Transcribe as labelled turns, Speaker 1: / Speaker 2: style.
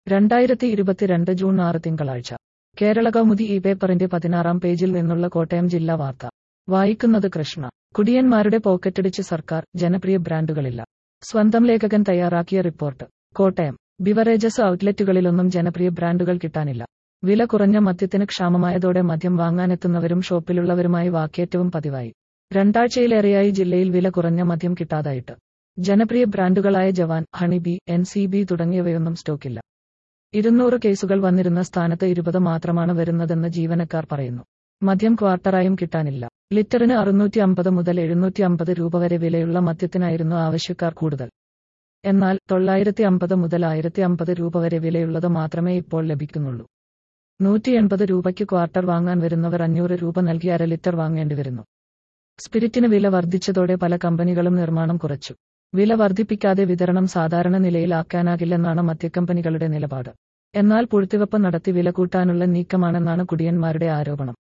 Speaker 1: രണ്ടായിരത്തി ഇരുപത്തിരണ്ട് ജൂൺ ആറ് തിങ്കളാഴ്ച കേരള കൗമുദി ഈ പേപ്പറിന്റെ പതിനാറാം പേജിൽ നിന്നുള്ള കോട്ടയം ജില്ലാ വാർത്ത വായിക്കുന്നത് കൃഷ്ണ കുടിയന്മാരുടെ പോക്കറ്റടിച്ച് സർക്കാർ ജനപ്രിയ ബ്രാൻഡുകളില്ല സ്വന്തം ലേഖകൻ തയ്യാറാക്കിയ റിപ്പോർട്ട് കോട്ടയം ബിവറേജസ് ഔട്ട്ലെറ്റുകളിലൊന്നും ജനപ്രിയ ബ്രാൻഡുകൾ കിട്ടാനില്ല വില കുറഞ്ഞ മദ്യത്തിന് ക്ഷാമമായതോടെ മദ്യം വാങ്ങാനെത്തുന്നവരും ഷോപ്പിലുള്ളവരുമായി വാക്കേറ്റവും പതിവായി രണ്ടാഴ്ചയിലേറെയായി ജില്ലയിൽ വില കുറഞ്ഞ മദ്യം കിട്ടാതായിട്ട് ജനപ്രിയ ബ്രാൻഡുകളായ Jawan Honeybee N C B തുടങ്ങിയവയൊന്നും സ്റ്റോക്കില്ല ഇരുന്നൂറ് കേസുകൾ വന്നിരുന്ന സ്ഥാനത്ത് ഇരുപത് മാത്രമാണ് വരുന്നതെന്ന് ജീവനക്കാർ പറയുന്നു മദ്യം ക്വാർട്ടറായും കിട്ടാനില്ല ലിറ്ററിന് അറുന്നൂറ്റി അമ്പത് മുതൽ എഴുന്നൂറ്റി അമ്പത് രൂപ വരെ വിലയുള്ള മദ്യത്തിനായിരുന്നു ആവശ്യക്കാർ കൂടുതൽ എന്നാൽ തൊള്ളായിരത്തി അമ്പത് മുതൽ ആയിരത്തി അമ്പത് രൂപ വരെ വിലയുള്ളത് മാത്രമേ ഇപ്പോൾ ലഭിക്കുന്നുള്ളൂ നൂറ്റി എൺപത് രൂപയ്ക്ക് ക്വാർട്ടർ വാങ്ങാൻ വരുന്നവർ അഞ്ഞൂറ് രൂപ നൽകി അര ലിറ്റർ വാങ്ങേണ്ടി വരുന്നു സ്പിരിറ്റിന് വില വർദ്ധിച്ചതോടെ പല കമ്പനികളും നിർമ്മാണം കുറച്ചു വില വർദ്ധിപ്പിക്കാതെ വിതരണം സാധാരണ നിലയിലാക്കാനാകില്ലെന്നാണ് മദ്യക്കമ്പനികളുടെ നിലപാട് എന്നാൽ പൂഴ്ത്തിവെപ്പ് നടത്തി വില കൂട്ടാനുള്ള നീക്കമാണെന്നാണ് കുടിയന്മാരുടെ ആരോപണം